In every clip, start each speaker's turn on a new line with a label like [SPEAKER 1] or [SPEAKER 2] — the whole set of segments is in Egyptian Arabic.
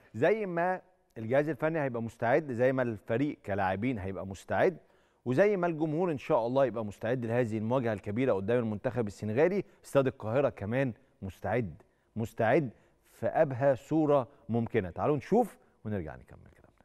[SPEAKER 1] زي ما الجهاز الفني هيبقى مستعد زي ما الفريق كلاعبين هيبقى مستعد وزي ما الجمهور ان شاء الله يبقى مستعد لهذه المواجهه الكبيره قدام المنتخب السنغالي استاد القاهره كمان مستعد مستعد في ابهى صوره ممكنه تعالوا نشوف ونرجع نكمل كلامنا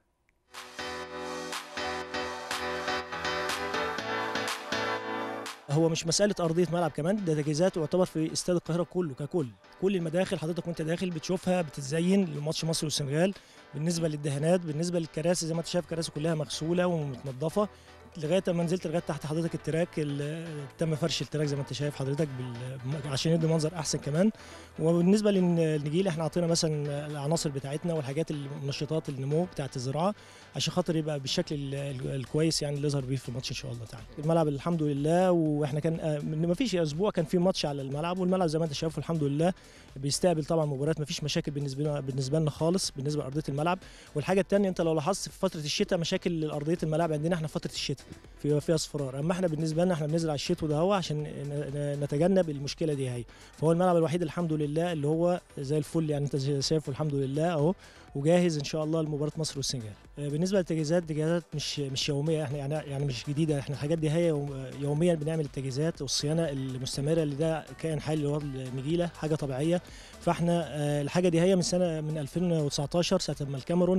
[SPEAKER 2] هو مش مساله ارضيه ملعب كمان ده تجهيزات يعتبر في استاد القاهره كله ككل كل المداخل حضرتك وانت داخل بتشوفها بتتزين لماتش مصر والسنغال بالنسبه للدهانات بالنسبه للكراسي زي ما انت شايف كراسي كلها مغسوله ومتنظفه لغايه ما نزلت لغايه تحت حضرتك التراك ال- تم فرش التراك زي ما انت شايف حضرتك بال- عشان يدي منظر احسن كمان وبالنسبه للنجيل احنا عطينا مثلا العناصر بتاعتنا والحاجات المنشطات النمو بتاعت الزراعه عشان خاطر يبقى بالشكل ال- ال- الكويس يعني اللي يظهر بيه في الماتش ان شاء الله تعالى الملعب الحمد لله واحنا كان آه، من ما فيش اسبوع كان في ماتش على الملعب والملعب زي ما انت شايفه الحمد لله بيستقبل طبعا مباريات ما فيش مشاكل بالنسبه لنا بالنسبه لنا خالص بالنسبه لارضيه الملعب والحاجه الثانيه انت لو لاحظت في فتره الشتاء مشاكل ارضيه الملاعب عندنا احنا في فتره الشتاء في فيها اصفرار اما احنا بالنسبه لنا احنا بنزرع الشتو ده هو عشان ن- ن- نتجنب المشكله دي هي فهو الملعب الوحيد الحمد لله اللي هو زي الفل يعني انت شايفه الحمد لله اهو وجاهز ان شاء الله لمباراه مصر والسنغال آه، بالنسبه للتجهيزات التجهيزات مش مش يوميه احنا يعني يعني مش جديده احنا الحاجات دي هي يوم- يوميا بنعمل التجهيزات والصيانه المستمره اللي ده كائن حي اللي هو النجيله حاجه طبيعيه فاحنا آه، الحاجه دي هي من سنه من 2019 ساعه ما الكاميرون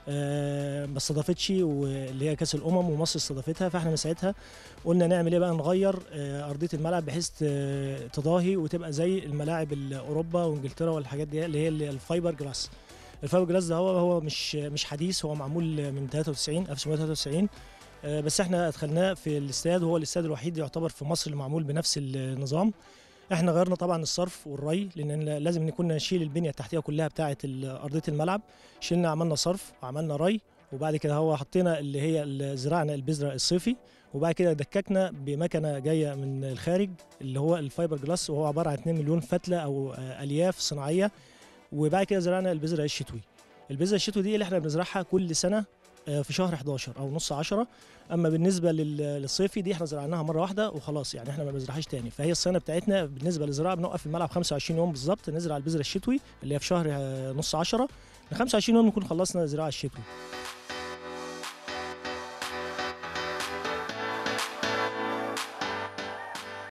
[SPEAKER 2] آه، ما استضافتش واللي هي كاس الامم ومصر استضافتها فاحنا من ساعتها قلنا نعمل ايه بقى نغير آه، ارضيه الملعب بحيث ت- تضاهي وتبقى زي الملاعب ال- اوروبا وانجلترا والحاجات دي اللي هي ال- الفايبر جلاس الفايبر جلاس ده هو هو مش مش حديث هو معمول من 93 1993 آه، بس احنا ادخلناه في الاستاد وهو الاستاد الوحيد يعتبر في مصر اللي معمول بنفس النظام احنا غيرنا طبعا الصرف والري لان لازم نكون نشيل البنيه التحتيه كلها بتاعه ال- ارضيه الملعب شلنا عملنا صرف وعملنا ري وبعد كده هو حطينا اللي هي ال- زرعنا البذره الصيفي وبعد كده دككنا بمكنه جايه من الخارج اللي هو الفايبر جلاس وهو عباره عن 2 مليون فتله او آه، الياف صناعيه وبعد كده زرعنا البذره الشتوي البذره الشتوي دي اللي احنا بنزرعها كل سنه آه، في شهر 11 او نص 10 اما بالنسبه لل- للصيفي دي احنا زرعناها مره واحده وخلاص يعني احنا ما بنزرعهاش تاني فهي السنه بتاعتنا بالنسبه للزراعه بنوقف الملعب 25 يوم بالظبط نزرع البذره الشتوي اللي هي في شهر آه، نص 10 ل 25 يوم نكون خلصنا الزراعه الشتوي